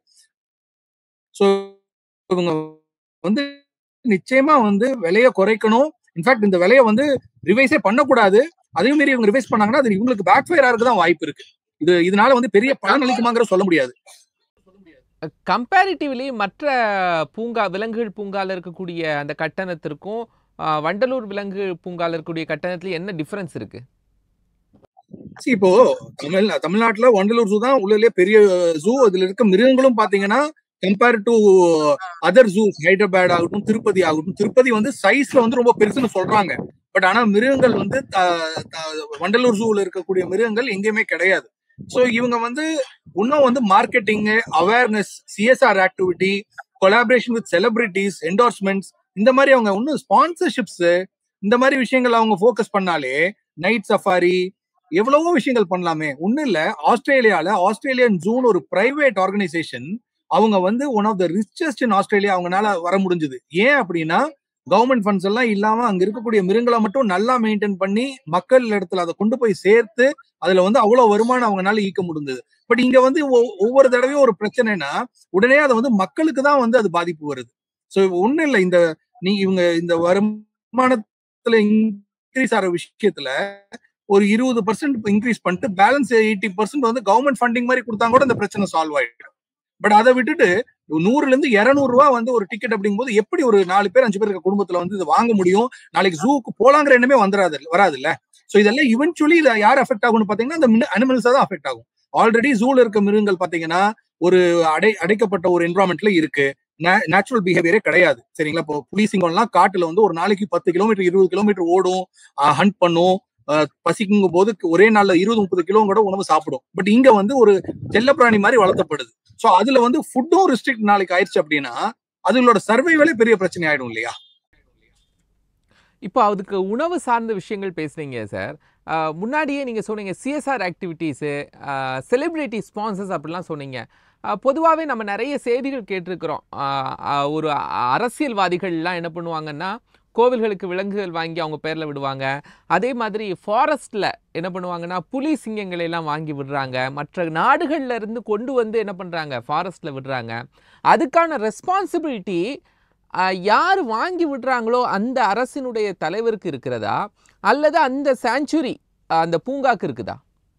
ஸோ இவங்க வந்து நிச்சயமா வந்து விலையை குறைக்கணும் இன்ஃபேக்ட் இந்த விலையை வந்து ரிவைஸே பண்ணக்கூடாது அதே மீறி இவங்க ரிவைஸ் பண்ணாங்கன்னா அது இவங்களுக்கு பேக் ஃபயர் ஆகிறதுக்கு தான் வாய்ப்பு இருக்கு இது இதனால வந்து பெரிய பலன் அளிக்குமாங்கிற சொல்ல முடியாது கம்பேரிட்டிவ்லி மற்ற பூங்கா விலங்குகள் பூங்கால இருக்கக்கூடிய அந்த கட்டணத்திற்கும் ஆ, வண்டலூர் விலங்கு பூங்கால இருக்கக்கூடிய கட்டணத்துல என்ன டிஃபரன்ஸ் இருக்கு See, இப்போ தமிழ் தமிழ்நாட்டுல வண்டலூர் ஜூ தான் உள்ளே பெரிய ஜூ அதுல இருக்க மிருகங்களும் பாத்தீங்கன்னா compare to other zoos Hyderabad ஆகட்டும் திருப்பதி ஆகட்டும் திருப்பதி வந்து சைஸ்ல வந்து ரொம்ப பெருசுன்னு சொல்றாங்க பட் ஆனா மிருகங்கள் வந்து த- த- வண்டலூர் ஜூல இருக்கக்கூடிய மிருகங்கள் எங்கேயுமே கிடையாது சோ இவங்க வந்து இன்னும் வந்து marketing awareness CSR activity collaboration with celebrities endorsements இந்த மாதிரி அவங்க இன்னும் ஸ்பான்சர்ஷிப்ஸ் இந்த மாதிரி விஷயங்கள் அவங்க ஃபோக்கஸ் பண்ணாலே நைட் சஃபாரி எவ்வளவோ விஷயங்கள் பண்ணலாமே ஒண்ணும் இல்ல ஆஸ்திரேலியால ஆஸ்திரேலியன் ஜூன் ஒரு பிரைவேட் ஆர்கனைசேஷன் அவங்க வந்து one of the richest in Australia அவங்கனால வர முடிஞ்சது ஏன் அப்படின்னா கவர்மெண்ட் ஃபண்ட்ஸ் எல்லாம் இல்லாம அங்க இருக்கக்கூடிய மிருகங்களை மட்டும் நல்லா மெயின்டைன் பண்ணி மக்கள் இடத்துல அதை கொண்டு போய் சேர்த்து அதுல வந்து அவ்வளவு வருமானம் அவங்கனால ஈக்க முடிந்தது பட் இங்க வந்து ஒ- ஒவ்வொரு தடவையும் ஒரு பிரச்சனைனா உடனே அதை வந்து மக்களுக்கு தான் வந்து அது பாதிப்பு வருது சோ ஒண்ணும் இல்ல இந்த நீ இவங்க இந்த வருமானத்துல இன்க்ரீஸ் ஆகிற விஷயத்துல ஒரு இருபது பர்சன்ட் இன்க்ரீஸ் பண்ணிட்டு பேலன்ஸ் எயிட்டி பர்சன்ட் வந்து கவர்மெண்ட் ஃபண்டிங் மாதிரி கொடுத்தா கூட இந்த பிரச்சனை சால்வ் ஆயிடும் பட் அதை விட்டுட்டு நூறுல இருந்து இருநூறு ரூபா வந்து ஒரு டிக்கெட் அப்படிங்கும்போது எப்படி ஒரு நாலு பேர் அஞ்சு பேர் இருக்க குடும்பத்துல வந்து இதை வாங்க முடியும் நாளைக்கு ஜூக்கு போலாங்கிற எண்ணமே வந்துடாது வராது இல்ல சோ இதெல்லாம் இவென்ச்சுவலி இதை யார் அஃபெக்ட் ஆகும்னு பாத்தீங்கன்னா அந்த அனிமல்ஸ் தான் அஃபெக்ட் ஆகும் ஆல்ரெடி ஜூல இருக்க மிருகங்கள் பாத்தீங்கன்னா ஒரு அடை அடைக்கப்பட்ட ஒரு என்வரான்மெண்ட்ல இருக்கு நேச்சுரல் பிஹேவியரே கிடையாது சரிங்களா இப்போ புலி சிங்கம்லாம் காட்டுல வந்து ஒரு நாளைக்கு பத்து கிலோமீட்டர் இருபது கிலோமீட்டர் ஓடும் ஹண்ட் பண்ணும் அஹ் பசிக்குங்கும் போது ஒரே நாள்ல இருபது முப்பது கிலோ கூட உணவு சாப்பிடும் பட் இங்க வந்து ஒரு செல்லப்பிராணி மாதிரி வளர்த்தப்படுது சோ அதுல வந்து ஃபுட்டும் ரெஸ்ட்ரிக்ட் நாளைக்கு ஆயிடுச்சு அப்படின்னா அதுங்களோட சர்வைவலே பெரிய பிரச்சனை ஆயிடும் இல்லையா இப்போ அதுக்கு உணவு சார்ந்த விஷயங்கள் பேசுனீங்க சார் ஆஹ் முன்னாடியே நீங்கள் சொன்னீங்க சிஎஸ்ஆர் ஆக்டிவிட்டீஸு செலிப்ரிட்டி ஸ்பான்சர்ஸ் அப்படிலாம் சொன்னீங்க பொதுவாகவே நம்ம நிறைய செய்திகள் கேட்டிருக்கிறோம் ஆஹ் ஆஹ் ஒரு அ- அரசியல்வாதிகள்லாம் என்ன பண்ணுவாங்கன்னா கோவில்களுக்கு விலங்குகள் வாங்கி அவங்க பேரில் விடுவாங்க அதே மாதிரி ஃபாரஸ்ட்டில் என்ன பண்ணுவாங்கன்னா புலி சிங்கங்களை எல்லாம் வாங்கி விடுறாங்க மற்ற நாடுகள்ல இருந்து கொண்டு வந்து என்ன பண்ணுறாங்க ஃபாரஸ்ட்டில் விடுறாங்க அதுக்கான ரெஸ்பான்சிபிலிட்டி யார் வாங்கி விடுறாங்களோ அந்த அரசினுடைய தலைவருக்கு இருக்கிறதா அல்லது அந்த சாஞ்சுரி அந்த பூங்காக்கு இருக்குதா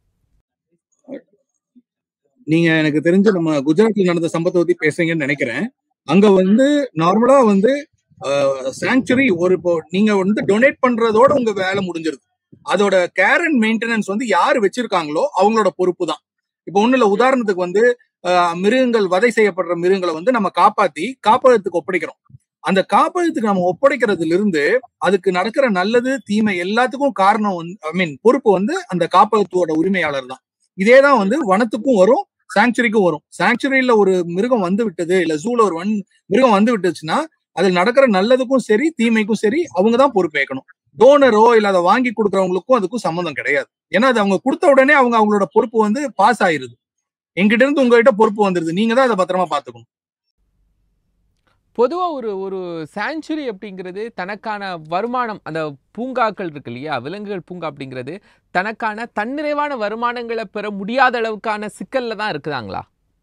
நீங்க எனக்கு தெரிஞ்ச நம்ம குஜராத்ல நடந்த சம்பவத்தை பத்தி பேசுறீங்கன்னு நினைக்கிறேன் அங்க வந்து நார்மலா வந்து சாங்சுரி ஒரு இப்போ நீங்க வந்து டொனேட் பண்றதோட உங்க வேலை முடிஞ்சிருது அதோட கேர் அண்ட் மெயின்டெனன்ஸ் வந்து யார் வச்சிருக்காங்களோ அவங்களோட பொறுப்பு தான் இப்போ ஒண்ணு இல்ல உதாரணத்துக்கு வந்து அஹ், மிருகங்கள் வதை செய்யப்படுற மிருகங்களை வந்து நம்ம காப்பாத்தி காப்பகத்துக்கு ஒப்படைக்கிறோம் அந்த காப்பகத்துக்கு நம்ம ஒப்படைக்கிறதுல இருந்து அதுக்கு நடக்கிற நல்லது தீமை எல்லாத்துக்கும் காரணம் வந்து ஐ மீன் பொறுப்பு வந்து அந்த காப்பகத்தோட உரிமையாளர் தான் இதே தான் வந்து வனத்துக்கும் வரும் சாங்சுரிக்கும் வரும் சாங்சுரியில ஒரு மிருகம் வந்து விட்டது இல்ல ஜூல ஒரு வன் மிருகம் வந்து விட்டுச்சுன்னா அதில் நடக்கிற நல்லதுக்கும் சரி தீமைக்கும் சரி அவங்க தான் பொறுப்பேற்கணும் டோனரோ இல்ல அதை வாங்கி கொடுக்கறவங்களுக்கும் அதுக்கும் சம்மந்தம் கிடையாது ஏன்னா அது அவங்க கொடுத்த உடனே அவங்க அவங்களோட பொறுப்பு வந்து பாஸ் ஆயிருது எங்கிட்ட இருந்து உங்ககிட்ட பொறுப்பு வந்துருது நீங்க தான் அதை பத்திரமா பாத்துக்கணும் பொதுவாக ஒரு ஒரு சாஞ்சுரி அப்படிங்கிறது தனக்கான வருமானம் அந்த பூங்காக்கள் இருக்கு இல்லையா விலங்குகள் பூங்கா அப்படிங்கிறது தனக்கான தன்னிறைவான வருமானங்களை பெற முடியாத அளவுக்கான சிக்கல்ல தான் இருக்குதாங்களா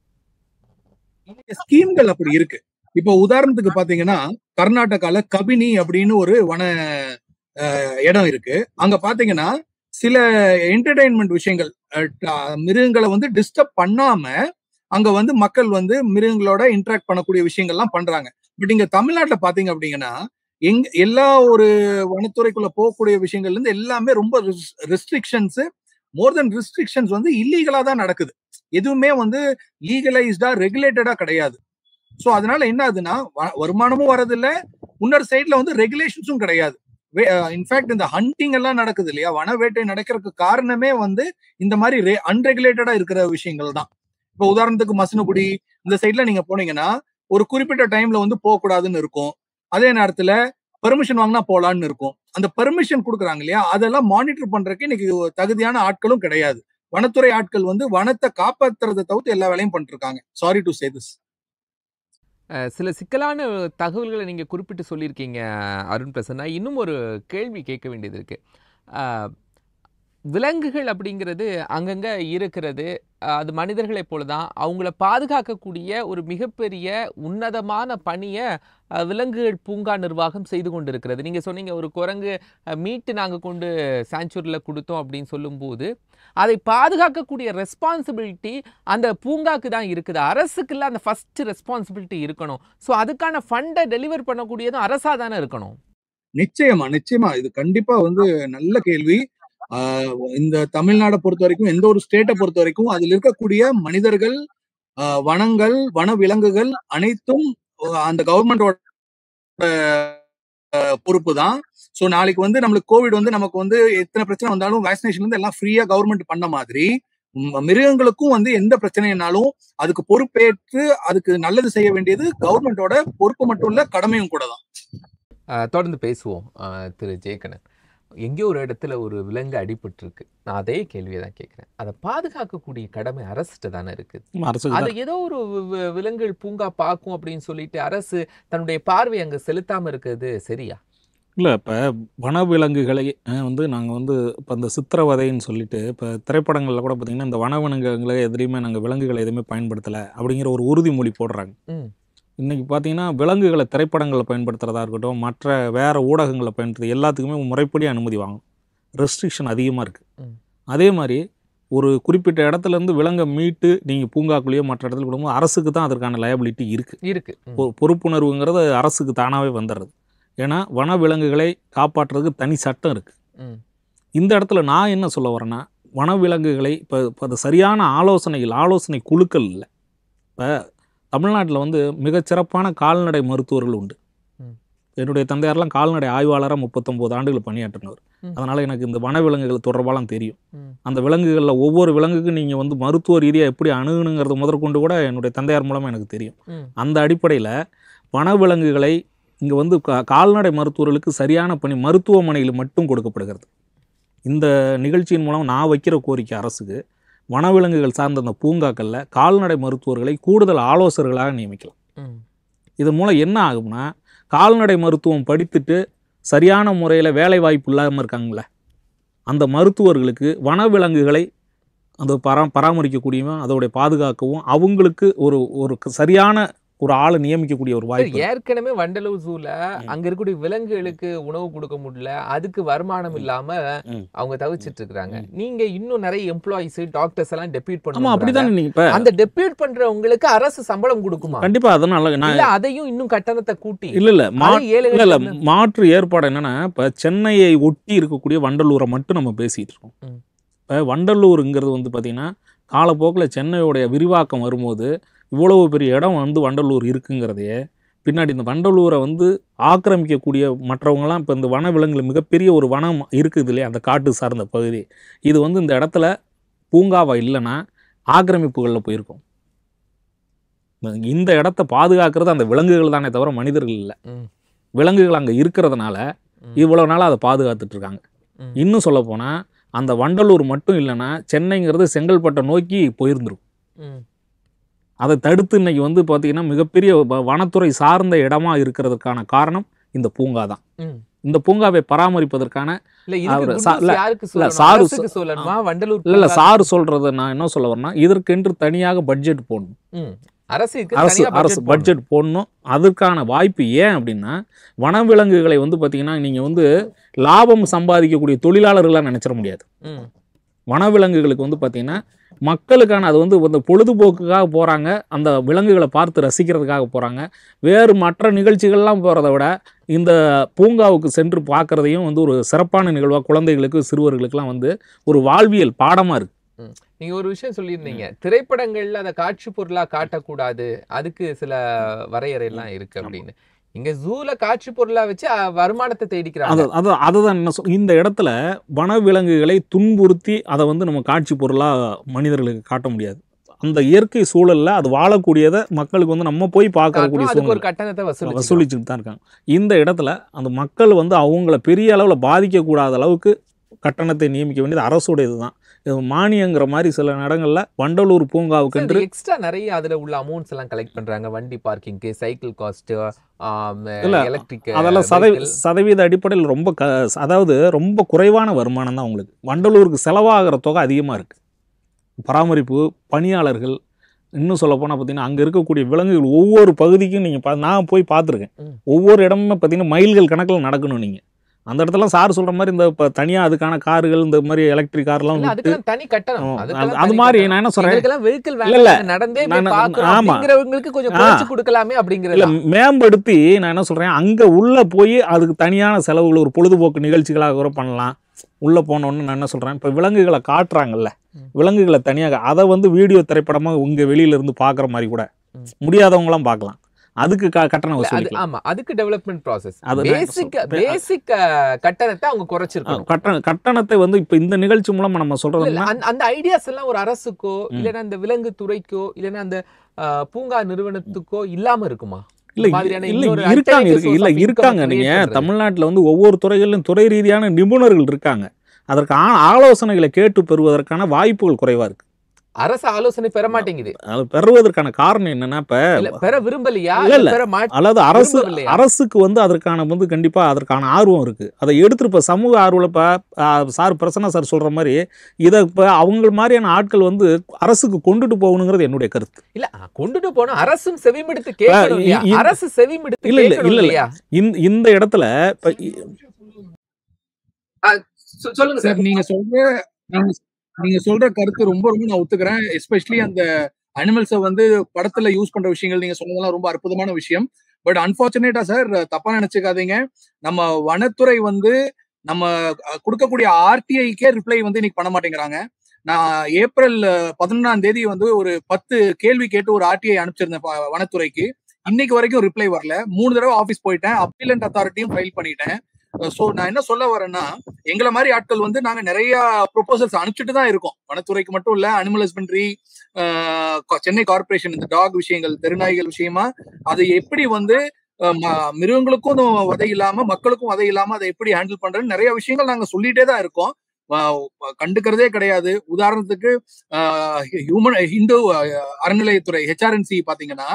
ஸ்கீம்கள் அப்படி இருக்கு இப்போ உதாரணத்துக்கு பாத்தீங்கன்னா கர்நாடகால கபினி அப்படின்னு ஒரு வன அஹ், இடம் இருக்கு அங்க பாத்தீங்கன்னா சில என்டர்டைன்மெண்ட் விஷயங்கள் அஹ், ட- மிருகங்களை வந்து டிஸ்டர்ப் பண்ணாம அங்க வந்து மக்கள் வந்து மிருகங்களோட இன்டராக்ட் பண்ணக்கூடிய விஷயங்கள்லாம் பண்றாங்க பட் இங்க தமிழ்நாட்டுல பாத்தீங்க அப்படிங்கன்னா எங்க எல்லா ஒரு வனத்துறைக்குள்ள போகக்கூடிய விஷயங்கள்ல இருந்து எல்லாமே ரொம்ப ரெஸ்ட்ரிக்ஷன்ஸ் மோர் தென் ரெஸ்ட்ரிக்ஷன்ஸ் வந்து இல்லீகலா தான் நடக்குது எதுவுமே வந்து லீகலைஸ்டா ரெகுலேட்டடா கிடையாது சோ அதனால என்ன ஆகுதுன்னா வ- வருமானமும் வரதில்ல இன்னொரு சைட்ல வந்து ரெகுலேஷன்ஸும் கிடையாது இன்ஃபேக்ட் இந்த ஹண்டிங் எல்லாம் நடக்குது இல்லையா வன வேட்டை நடக்கிறதுக்கு காரணமே வந்து இந்த மாதிரி அன்ரெகுலேட்டடா இருக்கிற விஷயங்கள் தான் இப்போ உதாரணத்துக்கு மசனகுடி இந்த சைட்ல நீங்க போனீங்கன்னா ஒரு குறிப்பிட்ட டைம்ல வந்து போகக்கூடாதுன்னு இருக்கும் அதே நேரத்துல பெர்மிஷன் வாங்கினா போலான்னு இருக்கும் அந்த பெர்மிஷன் கொடுக்குறாங்க இல்லையா அதெல்லாம் மானிட்டர் பண்றதுக்கு இன்னைக்கு தகுதியான ஆட்களும் கிடையாது வனத்துறை ஆட்கள் வந்து வனத்தை காப்பாத்துறதை தவிர்த்து எல்லா வேலையும் பண்ணிட்டு இருக்காங்க sorry to say this uh, சில சிக்கலான தகவல்களை நீங்கள் குறிப்பிட்டு சொல்லியிருக்கீங்க அருண் பிரசன்னா இன்னும் ஒரு கேள்வி கேட்க வேண்டியது இருக்கு அஹ், விலங்குகள் அப்படிங்கிறது அங்கங்கே இருக்கிறது அஹ், அது மனிதர்களைப் போல தான் அவங்கள பாதுகாக்கக்கூடிய ஒரு மிகப்பெரிய உன்னதமான பணியை அஹ், விலங்குகள் பூங்கா நிர்வாகம் செய்து கொண்டு இருக்கிறது நீங்கள் சொன்னீங்க ஒரு குரங்கு அஹ், மீட்டு நாங்கள் கொண்டு சாங்சுரியில் கொடுத்தோம் அப்படின்னு சொல்லும்போது அதை பாதுகாக்கக்கூடிய ரெஸ்பான்சிபிலிட்டி அந்த பூங்காக்கு தான் இருக்குது அரசுக்குள்ள அந்த ஃபர்ஸ்ட் ரெஸ்பான்சிபிலிட்டி இருக்கணும் ஸோ அதுக்கான ஃபண்டை டெலிவர் பண்ணக்கூடியதும் அரசாக தானே இருக்கணும் நிச்சயமா நிச்சயமா இது கண்டிப்பா வந்து நல்ல கேள்வி ஆஹ் இந்த தமிழ்நாடை பொறுத்த வரைக்கும் எந்த ஒரு ஸ்டேட்டை பொறுத்த வரைக்கும் அதுல இருக்கக்கூடிய மனிதர்கள் ஆஹ் வனங்கள் வன விலங்குகள் அனைத்தும் ஆஹ் அந்த கவர்மெண்டோட பொறுப்பு தான் ஸோ நாளைக்கு வந்து நம்மளுக்கு கோவிட் வந்து நமக்கு வந்து எத்தனை பிரச்சனை வந்தாலும் வேக்சினேஷன் வந்து எல்லாம் ஃப்ரீயா கவர்மெண்ட் பண்ண மாதிரி ம், மிருகங்களுக்கும் வந்து எந்த பிரச்சனைனாலும் அதுக்கு பொறுப்பேற்று அதுக்கு நல்லது செய்ய வேண்டியது கவர்மெண்டோட பொறுப்பு மட்டும் இல்ல கடமையும் கூட தான் அஹ், தொடர்ந்து பேசுவோம் அஹ், திரு ஜெயக்கண்ணன் எங்கேயோ ஒரு இடத்துல ஒரு விலங்கு அடிபட்டிருக்கு நான் அதே கேள்வியை தான் கேட்குறேன் அதை பாதுகாக்கக்கூடிய கடமை அரசுகிட்ட தானே இருக்குது அரசுக்கு அதை தான். ஏதோ ஒரு வி- வி- விலங்குகள் பூங்கா பார்க்கும் அப்படின்னு சொல்லிட்டு அரசு தன்னுடைய பார்வை அங்க செலுத்தாம இருக்கிறது சரியா இல்லை இப்போ வனவிலங்குகளை அஹ், வந்து நாங்கள் வந்து இப்போ இந்த சித்திரவதைன்னு சொல்லிட்டு இப்போ திரைப்படங்களில் கூட பார்த்தீங்கன்னா இந்த வனவிலங்குகளை எதிரையுமே நாங்கள் விலங்குகளை எதுவுமே பயன்படுத்தலை அப்படிங்கிற ஒரு உறுதிமொழி போடுறாங்க ம். இன்னைக்கு பார்த்தீங்கன்னா விலங்குகளை திரைப்படங்களில் பயன்படுத்துறதா இருக்கட்டும் மற்ற வேற ஊடகங்களை பயன்படுத்த எல்லாத்துக்குமே முறைப்படி அனுமதி வாங்கணும் ரெஸ்ட்ரிக்ஷன் அதிகமாக இருக்குது ம். அதே மாதிரி ஒரு குறிப்பிட்ட இடத்துல இருந்து விலங்கை மீட்டு நீங்கள் பூங்காக்குள்ளேயோ மற்ற இடத்துல கொடுக்கும்போது அரசுக்கு தான் அதற்கான லயபிலிட்டி இருக்குது இருக்கு ம். பொ- பொறுப்புணர்வுங்கிறது அரசுக்கு தானாகவே வந்துடுறது ஏன்னா வன விலங்குகளை காப்பாற்றுறதுக்கு தனி சட்டம் இருக்குது ம். இந்த இடத்துல நான் என்ன சொல்ல வரேன்னா வனவிலங்குகளை இப்போ இப்போ அது சரியான ஆலோசனைகள் ஆலோசனை குழுக்கள் இல்லை இப்போ தமிழ்நாட்டில் வந்து மிகச்சிறப்பான கால்நடை மருத்துவர்கள் உண்டு ம். என்னுடைய தந்தையாரெலாம் கால்நடை ஆய்வாளராக முப்பத்தொம்போது ஆண்டுகள் பணியாற்றினவர் ம். அதனால் எனக்கு இந்த வனவிலங்குகள் தொடர்பாலாம் தெரியும் ம். அந்த விலங்குகளில் ஒவ்வொரு விலங்குக்கும் நீங்கள் வந்து மருத்துவ ரீதியாக எப்படி அணுகணுங்கிறது முதற்கொண்டு கூட என்னுடைய தந்தையார் மூலமாக எனக்கு தெரியும் ம். அந்த அடிப்படையில் வனவிலங்குகளை இங்கே வந்து கா- கால்நடை மருத்துவர்களுக்கு சரியான பணி மருத்துவமனையில் மட்டும் கொடுக்கப்படுகிறது இந்த நிகழ்ச்சியின் மூலம் நான் வைக்கிற கோரிக்கை அரசுக்கு வனவிலங்குகள் சார்ந்த அந்த பூங்காக்களில் கால்நடை மருத்துவர்களை கூடுதல் ஆலோசகர்களாக நியமிக்கலாம் ம். இதன் மூலம் என்ன ஆகும்னா கால்நடை மருத்துவம் படித்துட்டு சரியான முறையில் வேலை வாய்ப்பு இல்லாமல் இருக்காங்களே அந்த மருத்துவர்களுக்கு வனவிலங்குகளை அந்த பரா பராமரிக்கக்கூடியவன் அதோடைய பாதுகாக்கவும் அவங்களுக்கு ஒரு ஒரு க- சரியான ஒரு ஆளை நியமிக்கக்கூடிய ஒரு வாய்ப்பு இருக்கு. ஏற்கனவே வண்டலூர் ஜூல அங்க இருக்கக்கூடிய விலங்குகளுக்கு உணவு கொடுக்க முடியல அதுக்கு வருமானம் இல்லாம ம். அவங்க தவிச்சிட்டு இருக்காங்க ம். நீங்க இன்னும் நிறைய எம்ப்ளாயிஸ் டாக்டர்ஸ் எல்லாம் டெபியூட் ஆமா பண்ணுவாங்க அப்படித்தானே நீங்க இப்ப அந்த டெபியூட் பண்றவங்களுக்கு அரசு சம்பளம் கொடுக்குமா கண்டிப்பா அதனால நான் இல்ல அதையும் இன்னும் கட்டணத்தை கூட்டி இல்ல இல்ல மா அது ஏழு இல்ல இல்ல லட்சம் மாற்று ஏற்பாடு என்னன்னா இப்ப சென்னையை ஒட்டி இருக்கக்கூடிய வண்டலூரை மட்டும் நம்ம பேசிட்டு இருக்கோம் ம். இப்ப வண்டலூருங்கிறது வந்து பாத்தீங்கன்னா காலப்போக்கில் சென்னையோடைய விரிவாக்கம் வரும்போது இவ்வளவு பெரிய இடம் வந்து வண்டலூர் இருக்குங்கிறதையே பின்னாடி இந்த வண்டலூரை வந்து ஆக்கிரமிக்கக்கூடிய மற்றவங்கலாம் இப்போ இந்த வன விலங்குகள் மிகப்பெரிய ஒரு வனம் இருக்குது இல்லையா அந்த காட்டு சார்ந்த பகுதி இது வந்து இந்த இடத்துல பூங்காவா இல்லைன்னா ஆக்கிரமிப்புகளில் போயிருக்கும் இந்த இடத்த பாதுகாக்கிறது அந்த விலங்குகள் தானே தவிர மனிதர்கள் இல்லை ம். விலங்குகள் அங்கே இருக்கிறதுனால ம். இவ்வளோ நாளாக அதை பாதுகாத்துட்டு இருக்காங்க ம். இன்னும் சொல்ல போனால் அந்த வண்டலூர் மட்டும் இல்லைன்னா சென்னைங்கிறது செங்கல்பட்டை நோக்கி போயிருந்துரும் ம். அதை தடுத்து இன்னைக்கு வந்து பார்த்தீங்கன்னா மிகப்பெரிய வ- வனத்துறை சார்ந்த இடமா இருக்கிறதுக்கான காரணம் இந்த பூங்கா தான் ம். இந்த பூங்காவை பராமரிப்பதற்கான இல்ல இதுக்கு அவரு good சா- news இல்ல, யாருக்கு இல்ல, சொல்லணும் சாரு அரசுக்கு சொல்லணுமா வண்டலூர் இல்லை இல்லை பூங்கா- சார் சொல்கிறத நான் என்ன சொல்ல வரேன்னா இதற்கென்று தனியாக பட்ஜெட் போடணும் ம். அரசு இதுக்கு அரசு தனியா அரசு budget போடணும். பட்ஜெட் போடணும் அதற்கான வாய்ப்பு ஏன் அப்படின்னா வனவிலங்குகளை வந்து பார்த்தீங்கன்னா நீங்கள் வந்து லாபம் சம்பாதிக்கக்கூடிய தொழிலாளர்களாக நினச்சிட முடியாது ம். வனவிலங்குகளுக்கு வந்து பார்த்தீங்கன்னா மக்களுக்கான அது வந்து இந்த பொழுதுபோக்குக்காக போகிறாங்க அந்த விலங்குகளை பார்த்து ரசிக்கிறதுக்காக போகிறாங்க வேறு மற்ற நிகழ்ச்சிகள்லாம் போகிறத விட இந்த பூங்காவுக்கு சென்று பார்க்குறதையும் வந்து ஒரு சிறப்பான நிகழ்வாக குழந்தைகளுக்கு சிறுவர்களுக்கெல்லாம் வந்து ஒரு வாழ்வியல் பாடமாக இருக்குது நீங்க ஒரு விஷயம் சொல்லியிருந்தீங்க திரைப்படங்கள்ல அதை காட்சி பொருளா காட்டக்கூடாது அதுக்கு சில வரையறை எல்லாம் இருக்கு அப்படின்னு இங்க ஜூல காட்சி பொருளா வச்சு அ, வருமானத்தை தேடிக்கிறாங்க அது அது அதுதான் என்ன சொல் இந்த இடத்துல வனவிலங்குகளை துன்புறுத்தி அதை வந்து நம்ம காட்சி பொருளாக மனிதர்களுக்கு காட்ட முடியாது அந்த இயற்கை சூழல்ல அது வாழக்கூடியதை மக்களுக்கு வந்து நம்ம போய் பார்க்கக்கூடிய காட்டணும், அதுக்கு சூழ்நிலை ஒரு கட்டணத்தை வசூல் வசூலிச்சுட்டு தான் இருக்காங்க இந்த இடத்துல அந்த மக்கள் வந்து அவங்கள பெரிய அளவில் பாதிக்கக்கூடாத அளவுக்கு கட்டணத்தை நியமிக்க வேண்டியது அரசுடையது தான் இது மானியங்கிற மாதிரி சில இடங்களில் வண்டலூர் பூங்காவுக்கென்று எக்ஸ்ட்ரா நிறைய அதுல உள்ள அமௌண்ட்ஸ் எல்லாம் கலெக்ட் பண்றாங்க வண்டி பார்க்கிங்க்கு சைக்கிள் காஸ்ட் இல்ல, எலக்ட்ரிக் அதெல்லாம் சதவீ சதவீத அடிப்படையில் ரொம்ப க அதாவது ரொம்ப குறைவான வருமானம் தான் உங்களுக்கு வண்டலூருக்கு செலவாகிற தொகை அதிகமாக இருக்குது பராமரிப்பு பணியாளர்கள் இன்னும் சொல்ல போனால் பார்த்தீங்கன்னா அங்கே இருக்கக்கூடிய விலங்குகள் ஒவ்வொரு பகுதிக்கும் நீங்கள் பா நான் போய் பார்த்துருக்கேன் ம். ஒவ்வொரு இடமுமே பார்த்தீங்கன்னா மைல்கள் கணக்கில் நடக்கணும் நீங்கள் அந்த இடத்துல சார் சொல்கிற மாதிரி இந்த இப்போ தனியாக அதுக்கான கார்கள் இந்த மாதிரி எலக்ட்ரிக் கார்லாம் இல்ல விட்டு அதுக்கெல்லாம் தனி கட்டணம் ஆ, அதுக்கெல்லாம் அது- அது தனி மாதிரி கட்டணம். நான் என்ன சொல்கிறேன் எங்களுக்கெல்லாம் வெஹிக்கிள் இல்ல, இல்ல. வேண்டாம் நடந்தே போய் நான் பார்க்கறோம் ஆமா. அப்படிங்கிறவங்களுக்கு கொஞ்சம் ஆ. குறைச்சு கொடுக்கலாமே இல்லை அப்படிங்கிறது மேம்படுத்தி நான் என்ன சொல்கிறேன் அங்கே உள்ளே போய் அதுக்கு தனியான செலவுகள் ஒரு பொழுதுபோக்கு நிகழ்ச்சிகளாக கூட பண்ணலாம் உள்ளே போனோன்னு நான் என்ன சொல்கிறேன் இப்போ விலங்குகளை காட்டுறாங்கல்ல ம். விலங்குகளை தனியாக அதை வந்து வீடியோ திரைப்படமாக இங்கே வெளியிலேருந்து பார்க்குற மாதிரி கூட ம். முடியாதவங்களாம் பார்க்கலாம் அதுக்கு க கட்டணம் இல்ல, அது வசூலிக்கலாம் ஆமா அதுக்கு டெவலப்மெண்ட் ப்ராசஸ் அது நான் பேசிக் சொல்றேன். பேசிக் கட்டணத்தை அவங்க ஆ, குறைச்சிருக்கணும் கட்டண கட்டணத்தை வந்து இப்போ இந்த நிகழ்ச்சி மூலமாக நம்ம இல்ல, இல்ல, சொல்கிறதுனா அந்த- அந்த ஐடியாஸ் எல்லாம் ஒரு அரசுக்கோ ம். இல்லைன்னா இந்த விலங்கு துறைக்கோ இல்லைன்னா அந்த ஆ, பூங்கா நிறுவனத்துக்கோ இல்லாம இருக்குமா இல்லை மாதிரியான இல்லை இன்னொரு இருக்காங்க alternative இருக்கு source இல்லை of income இருக்காங்க create நீங்கள் பண்றது. தமிழ்நாட்டில் வந்து ஒவ்வொரு துறைகளிலும் துறை ரீதியான நிபுணர்கள் இருக்காங்க அதற்கு ஆ- ஆலோசனைகளை கேட்டு பெறுவதற்கான வாய்ப்புகள் குறைவாக இருக்குது அரசு ஆலோசனை பெற மாட்டேங்குது அது பெறுவதற்கான காரணம் என்னன்னா இப்போ இல்ல பெற விரும்பலையா இல்ல, இல்ல இல்ல. பெற மாட் அதாவது அரசு விரும்பவில்லையா? அரசுக்கு வந்து அதற்கான வந்து கண்டிப்பாக அதற்கான ஆர்வம் இருக்குது அதை எடுத்துட்டு இப்போ சமூக ஆர்வம் இப்போ சார் பிரசன்னா சார் சொல்கிற மாதிரி இதை இப்போ அவங்க மாதிரியான ஆட்கள் வந்து அரசுக்கு கொண்டுட்டு போகணுங்கிறது என்னுடைய கருத்து இல்ல ஆ, கொண்டுட்டு போனோம் அரசும் செவிமெடுத்து கேட்கணும் இல்லையா இ- இ- அரசு செவிமெடுத்து இல்ல, இல்ல, கேட்கணும் இல்ல, இல்ல. இல்லையா இந்த இந்த இடத்துல இப்போ சொ- சொல்லுங்க சார் சார் நீங்க சொல்ற நான் நீங்க சொல்ற கருத்து ரொம்ப ரொம்ப நான் ஒத்துக்கிறேன் எஸ்பெஷலி அந்த அனிமல்ஸை வந்து படத்துல யூஸ் பண்ற விஷயங்கள் நீங்க சொன்னதெல்லாம் ரொம்ப அற்புதமான விஷயம் பட் அன்பார்ச்சுனேட்டா சார் தப்பா நினைச்சுக்காதீங்க நம்ம வனத்துறை வந்து நம்ம அஹ், கொடுக்கக்கூடிய ஆர்டிஐக்கே ரிப்ளை வந்து இன்னைக்கு பண்ண மாட்டேங்கிறாங்க நான் ஏப்ரல் பதினொன்றாம் தேதி வந்து ஒரு பத்து கேள்வி கேட்டு ஒரு ஆர்டிஐ அனுப்பிச்சிருந்தேன் ப- வனத்துறைக்கு இன்னைக்கு வரைக்கும் ரிப்ளை வரல மூணு தடவை ஆபீஸ் போயிட்டேன் அப்பீலண்ட் அத்தாரிட்டியும் ஃபைல் பண்ணிட்டேன் ஸோ நான் என்ன சொல்ல வரேன்னா எங்களை மாதிரி ஆட்கள் வந்து நாங்க நிறைய ப்ரொபோசல்ஸ் அனுப்பிச்சுட்டு தான் இருக்கோம் வனத்துறைக்கு மட்டும் இல்ல அனிமல் ஹஸ்பண்ட்ரி சென்னை கார்பரேஷன் இந்த டாக் விஷயங்கள் தெருநாய்கள் விஷயமா அதை எப்படி வந்து அஹ், ம- மிருகங்களுக்கும் உதவி இல்லாம மக்களுக்கும் உதவி இல்லாம அதை எப்படி ஹேண்டில் பண்றதுன்னு நிறைய விஷயங்கள் நாங்க சொல்லிட்டே தான் இருக்கோம் வ- கண்டுக்கிறதே கிடையாது உதாரணத்துக்கு ஹியூமன் ஹிந்து அஹ், அறநிலையத்துறை ஹெச்ஆர்என்சி பாத்தீங்கன்னா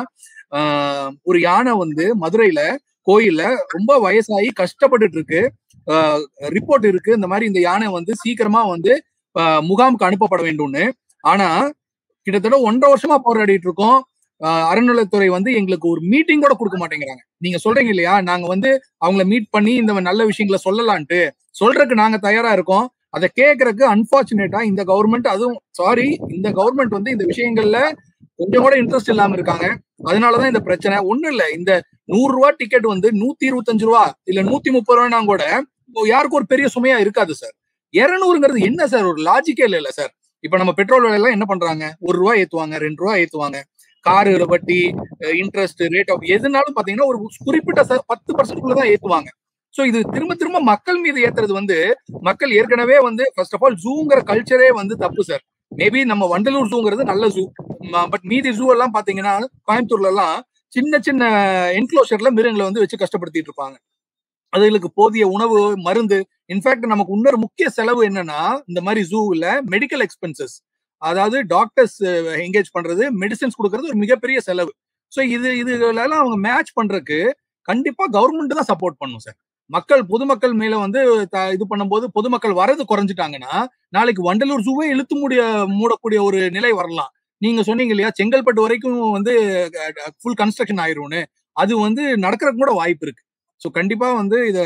அஹ், ஒரு யானை வந்து மதுரையில கோயில்ல ரொம்ப வயசாகி கஷ்டப்பட்டுட்டு இருக்கு ரிப்போர்ட் இருக்கு இந்த மாதிரி இந்த யானை வந்து சீக்கிரமா வந்து அஹ், முகாமுக்கு அனுப்பப்பட வேண்டும்னு ஆனா கிட்டத்தட்ட ஒன்றரை வருஷமா போராடிட்டு இருக்கோம் அஹ், அறநிலையத்துறை வந்து எங்களுக்கு ஒரு மீட்டிங் கூட கொடுக்க மாட்டேங்கிறாங்க நீங்க சொல்றீங்க இல்லையா நாங்க வந்து அவங்கள மீட் பண்ணி இந்த நல்ல விஷயங்களை சொல்லலான்ட்டு சொல்றதுக்கு நாங்க தயாரா இருக்கோம் அதை கேட்கறதுக்கு அன்பார்ச்சுனேட்டா இந்த கவர்மெண்ட் அதுவும் சாரி இந்த கவர்மெண்ட் வந்து இந்த விஷயங்கள்ல கொஞ்சம் கூட இன்ட்ரெஸ்ட் இல்லாம இருக்காங்க அதனாலதான் இந்த பிரச்சனை ஒண்ணும் இல்ல இந்த நூறு ரூபா டிக்கெட் வந்து நூத்தி இருபத்தஞ்சு ரூபா இல்ல நூத்தி முப்பது ரூபாய்னா கூட இப்போ யாருக்கும் ஒரு பெரிய சுமையா இருக்காது சார் இருநூறுங்கிறது என்ன சார் ஒரு லாஜிக்கே இல்ல இல்ல சார் இப்ப நம்ம பெட்ரோல் விலையெல்லாம் என்ன பண்றாங்க ஒரு ரூபா ஏத்துவாங்க ரெண்டு ரூபா ஏத்துவாங்க காரு வட்டி இன்ட்ரெஸ்ட் ரேட் ஆஃப் எதுனாலும் பாத்தீங்கன்னா ஒரு குறிப்பிட்ட ச- பத்து பர்சன்ட் தான் ஏத்துவாங்க சோ இது திரும்ப திரும்ப மக்கள் மீது ஏத்துறது வந்து மக்கள் ஏற்கனவே வந்து ஃபர்ஸ்ட் ஆஃப் ஆல் ஜூங்கிற கல்ச்சரே வந்து தப்பு சார் மேபி நம்ம வண்டலூர் ஜூங்கிறது நல்ல ஜூ பட் மீதி ஜூ எல்லாம் பாத்தீங்கன்னா கோயம்புத்தூர்ல எல்லாம் சின்ன சின்ன என்க்ளோஷர்ல மிருகங்களை வந்து வச்சு கஷ்டப்படுத்திட்டு இருப்பாங்க அதுகளுக்கு போதிய உணவு மருந்து இன்ஃபேக்ட் நமக்கு இன்னொரு முக்கிய செலவு என்னன்னா இந்த மாதிரி ஜூவில் மெடிக்கல் எக்ஸ்பென்சஸ் அதாவது டாக்டர்ஸ் என்கேஜ் பண்றது மெடிசன்ஸ் கொடுக்கறது ஒரு மிகப்பெரிய செலவு ஸோ இது இதுகளெல்லாம் அவங்க மேட்ச் பண்றதுக்கு கண்டிப்பா கவர்மெண்ட் தான் சப்போர்ட் பண்ணும் சார் மக்கள் பொதுமக்கள் மேல வந்து த- இது பண்ணும்போது பொதுமக்கள் வரது குறைஞ்சிட்டாங்கன்னா நாளைக்கு வண்டலூர் ஜூவே இழுத்து முடிய மூடக்கூடிய ஒரு நிலை வரலாம் நீங்க சொன்னீங்க இல்லையா செங்கல்பட்டு வரைக்கும் வந்து ஃபுல் கன்ஸ்ட்ரக்ஷன் ஆயிரும்னு அது வந்து நடக்கிறதுக்கு கூட வாய்ப்பு இருக்கு ஸோ கண்டிப்பா வந்து இத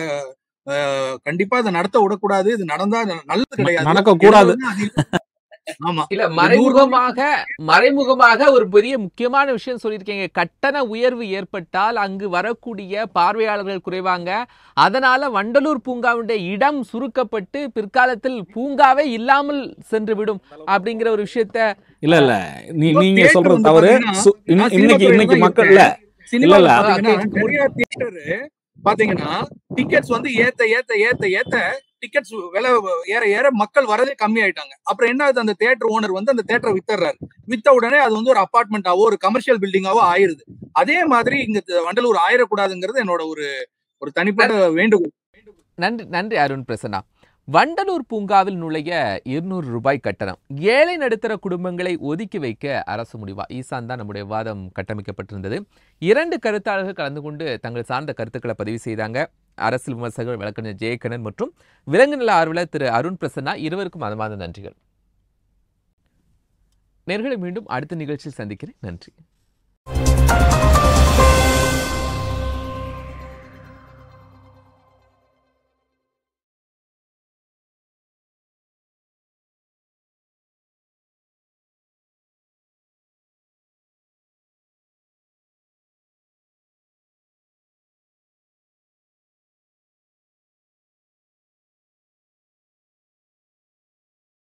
அஹ், கண்டிப்பா இதை நடத்த விடக்கூடாது இது நடந்தா நல்லது கிடையாது நடக்கக்கூடாது. இது வந்து அது- ஆமா இல்ல மறைமுகமாக மறைமுகமாக ஒரு பெரிய முக்கியமான விஷயம் சொல்லியிருக்கீங்க கட்டண உயர்வு ஏற்பட்டால் அங்கு வரக்கூடிய பார்வையாளர்கள் குறைவாங்க அதனால வண்டலூர் பூங்காவுடைய இடம் சுருக்கப்பட்டு பிற்காலத்தில் பூங்காவே இல்லாமல் சென்று விடும் அப்படிங்கிற ஒரு விஷயத்த இல்ல இல்ல நீ இப்போ நீங்க theatre சொல்றது வந்து தவறு பாத்தீங்கன்னா, சு- இன்ன- நான் இன்னைக்கு சினிமா இன்னைக்கு துறையில மக்கள் தான் இல்ல சினிமால இல்ல. பாத்தீங்கன்னா Okay. நிறைய தியேட்டரு பாத்தீங்கன்னா டிக்கெட்ஸ் வந்து ஏத்த ஏத்த ஏத்த ஏத்த டிக்கெட்ஸ் விலை ஏற ஏற மக்கள் வரதே கம்மி ஆயிட்டாங்க அப்புறம் என்ன ஆகுது அந்த தியேட்டர் ஓனர் வந்து அந்த தியேட்டரை வித்துறாரு வித்த உடனே அது வந்து ஒரு அபார்ட்மெண்டாவோ ஒரு கமர்ஷியல் பில்டிங்காவோ ஆயிருது அதே மாதிரி இங்க த- வண்டலூர் ஆயிடக்கூடாதுங்கிறது என்னோட ஒரு ஒரு தனிப்பட்ட வேண்டுகோள் நன்றி நன்றி அருண் பிரசன்னா வண்டலூர் பூங்காவில் நுழைய இருநூறு ரூபாய் கட்டணம் ஏழை நடுத்தர குடும்பங்களை ஒதுக்கி வைக்க அரசு முடிவா ஈசான் தான் நம்முடைய வாதம் கட்டமைக்கப்பட்டிருந்தது இரண்டு கருத்தாளர்கள் கலந்து கொண்டு தங்கள் சார்ந்த கருத்துக்களை பதிவு செய்தாங்க அரசியல் விமர்சகர் வழக்கறிஞர் ஜெயக்கண்ணன் மற்றும் விலங்கு நல ஆர்வலர் திரு அருண் பிரசன்னா இருவருக்கும் மனமார்ந்த நன்றிகள் நேர்களை மீண்டும் அடுத்த நிகழ்ச்சியில் சந்திக்கிறேன் நன்றி